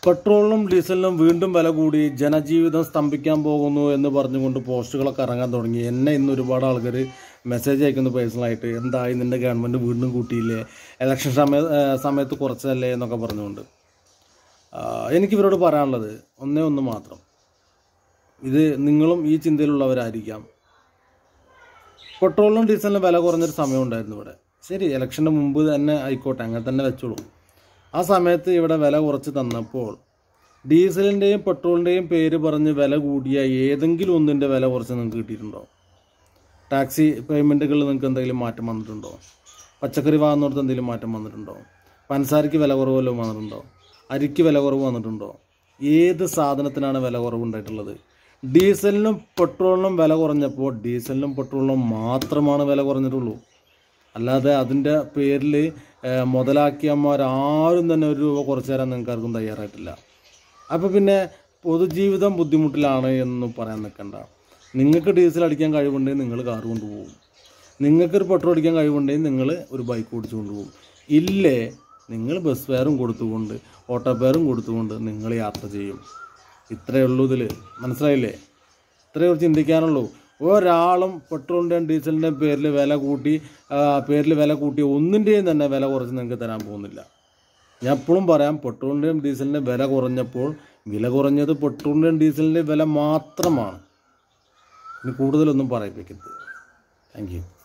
പെട്രോളിനും ഡീസലിനും വീണ്ടും വില കൂടി ജനജീവിതം സ്തംഭിക്കാൻ പോകുന്നു എന്ന് പറഞ്ഞുകൊണ്ട് പോസ്റ്റുകളൊക്കെ ഇറങ്ങാൻ തുടങ്ങി എന്നെ ഇന്ന് ഒരുപാട് ആൾക്കാർ മെസ്സേജ് അയക്കുന്നു പേഴ്സണലായിട്ട് എന്തായി നിന്റെ ഗവൺമെൻറ് വീണ്ടും കൂട്ടിയില്ലേ ഇലക്ഷൻ സമയ ഏഹ് സമയത്ത് കുറച്ചല്ലേ എന്നൊക്കെ പറഞ്ഞുകൊണ്ട് ആഹ് എനിക്ക് ഇവരോട് പറയാനുള്ളത് ഒന്നേ ഒന്ന് മാത്രം ഇത് നിങ്ങളും ഈ ചിന്തയിലുള്ളവരായിരിക്കാം പെട്രോളിനും ഡീസലിനും വില കുറഞ്ഞൊരു സമയം ഉണ്ടായിരുന്നു ഇവിടെ ശരി ഇലക്ഷൻ്റെ മുമ്പ് തന്നെ ആയിക്കോട്ടെ അങ്ങനെ തന്നെ വെച്ചോളൂ ആ സമയത്ത് ഇവിടെ വില കുറച്ച് തന്നപ്പോൾ ഡീസലിൻ്റെയും പെട്രോളിൻ്റെയും പേര് പറഞ്ഞ് വില കൂടിയ ഏതെങ്കിലും ഒന്നിൻ്റെ വില കുറച്ച് നിങ്ങൾക്ക് കിട്ടിയിട്ടുണ്ടോ ടാക്സി പേയ്മെൻറ്റുകളിൽ നിങ്ങൾക്ക് എന്തെങ്കിലും മാറ്റം വന്നിട്ടുണ്ടോ പച്ചക്കറി വാങ്ങുന്നിടത്ത് എന്തെങ്കിലും മാറ്റം വന്നിട്ടുണ്ടോ പഞ്ചസാരയ്ക്ക് വില കുറവ് വല്ലതും വന്നിട്ടുണ്ടോ അരിക്ക് വില കുറവ് വന്നിട്ടുണ്ടോ ഏത് സാധനത്തിനാണ് വില കുറവ് ഉണ്ടായിട്ടുള്ളത് ഡീസലിനും പെട്രോളിനും വില കുറഞ്ഞപ്പോൾ ഡീസലിനും പെട്രോളിനും മാത്രമാണ് വില കുറഞ്ഞിട്ടുള്ളൂ അല്ലാതെ അതിൻ്റെ പേരിൽ മുതലാക്കിയന്മാർ ആരും തന്നെ ഒരു രൂപ കുറച്ച് തരാൻ നിങ്ങൾക്ക് ആർക്കും തയ്യാറായിട്ടില്ല അപ്പോൾ പിന്നെ പൊതുജീവിതം ബുദ്ധിമുട്ടിലാണ് എന്ന് പറയാൻ നിൽക്കണ്ട നിങ്ങൾക്ക് ഡീസൽ അടിക്കാൻ കഴിവുണ്ടെങ്കിൽ നിങ്ങൾ കാർ കൊണ്ടുപോകും നിങ്ങൾക്കൊരു പെട്രോൾ അടിക്കാൻ കഴിവുണ്ടെങ്കിൽ നിങ്ങൾ ഒരു ബൈക്ക് ഓടിച്ചു കൊണ്ടുപോകും ഇല്ലേ നിങ്ങൾ ബസ് ഫെയറും കൊടുത്തുകൊണ്ട് ഓട്ടോ ഫെയറും കൊടുത്തുകൊണ്ട് നിങ്ങൾ യാത്ര ചെയ്യും ഇത്രയേ ഉള്ളൂ ഇതിൽ മനസ്സിലായില്ലേ ഇത്രയേ ചിന്തിക്കാനുള്ളൂ ഒരാളും പെട്രോളിൻ്റെയും ഡീസലിൻ്റെയും പേരിൽ വില കൂട്ടി ആ, പേരിൽ വില കൂട്ടി ഒന്നിൻ്റെയും തന്നെ വില കുറച്ച് നിങ്ങൾക്ക് തരാൻ പോകുന്നില്ല ഞാൻ എപ്പോഴും പറയാം പെട്രോളിൻ്റെയും ഡീസലിൻ്റെയും വില കുറഞ്ഞപ്പോൾ വില കുറഞ്ഞത് പെട്രോളിൻ്റെയും ഡീസലിൻ്റെയും വില മാത്രമാണ് ഇനി കൂടുതലൊന്നും പറയിപ്പിക്കരുത് താങ്ക് യു